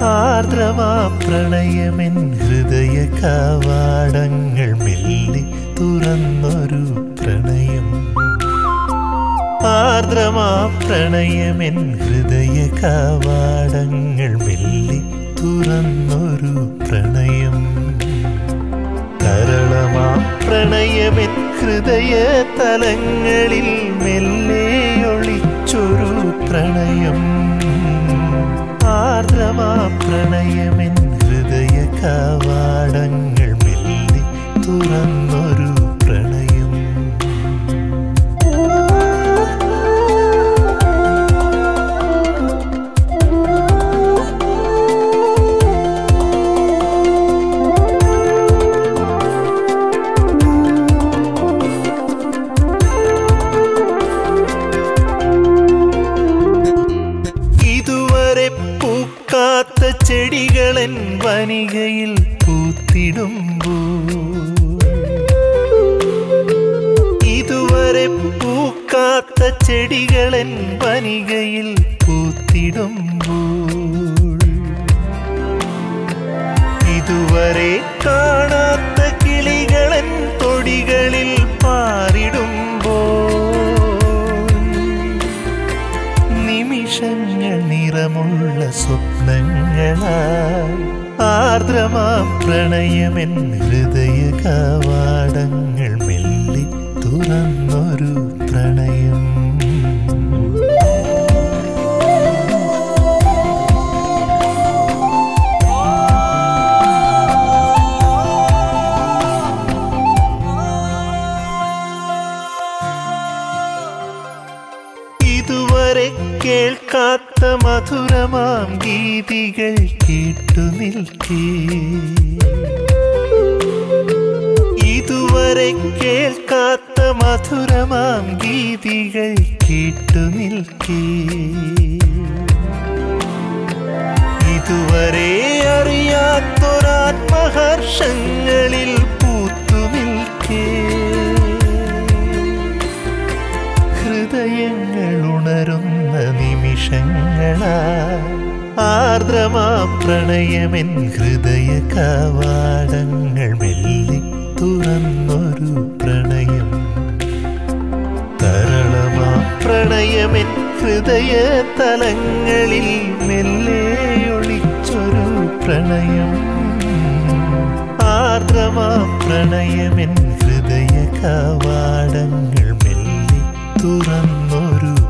ആർദ്രമാ പ്രണയമെൻ ഹൃദയ കവാടങ്ങൾ മെല്ലി തുറന്നൊരു പ്രണയം ആർദ്രമാ പ്രണയമെൻ ഹൃദയ കവാടങ്ങൾ മെല്ലി തുറന്നൊരു പ്രണയം തരളമാ പ്രണയമെൻ ഹൃദയ തലങ്ങളിൽ മെല്ലെ ഒളിച്ചൊരു പ്രണയം ആർദ്രമാ പ്രണയമെൻ ഹൃദയ കവാടങ്ങൾ മെല്ലി തുറന്നൊരു പ്രണയം ഇതുവരെ പൂക്കാത്ത ചെടികളൻ വനികയിൽ പൂത്തിടുമ്പോ ഇതുവരെ പൂക്കാത്ത ചെടികളൻ വനികയിൽ പൂത്തിടുമ്പോൾ ഇതുവരെ കാണാത്ത കിളികളൻ തൊടികളിൽ പാറിടുമ്പോൾ നിമിഷങ്ങൾ നിറമുള്ള സ്വപ്നങ്ങളായി ആർദ്രമാ പ്രണയമെൻ ഹൃദയ കവാടങ്ങൾ മെല്ലി തുറന്നൊരു പ്രണയം ഇതുവരെ കേൾക്കാത്ത മധുരമാം ഗീതികൾ കേട്ടു നിൽക്കേ ഇതുവരെ കേൾക്കാത്ത മധുരമാം ഗീതികൾ കേട്ടു നിൽക്കേ ഇതുവരെ അറിയാത്തൊരാത്മഹർഷങ്ങളിൽ പൂത്തു നിൽക്കേ ഹൃദയങ്ങൾ ഉണരുന്ന നിമിഷങ്ങളാ ആർദ്രമാ പ്രണയമെൻ ഹൃദയ കവാടങ്ങൾ മെല്ലി തുറന്നൊരു പ്രണയം തരളമാ പ്രണയമെൻ ഹൃദയ തലങ്ങളിൽ മെല്ലെ ഒളിച്ചൊരു പ്രണയം ആർദ്രമാ പ്രണയമെൻ ഹൃദയ കവാടങ്ങൾ മെല്ലി തുറന്നൊരു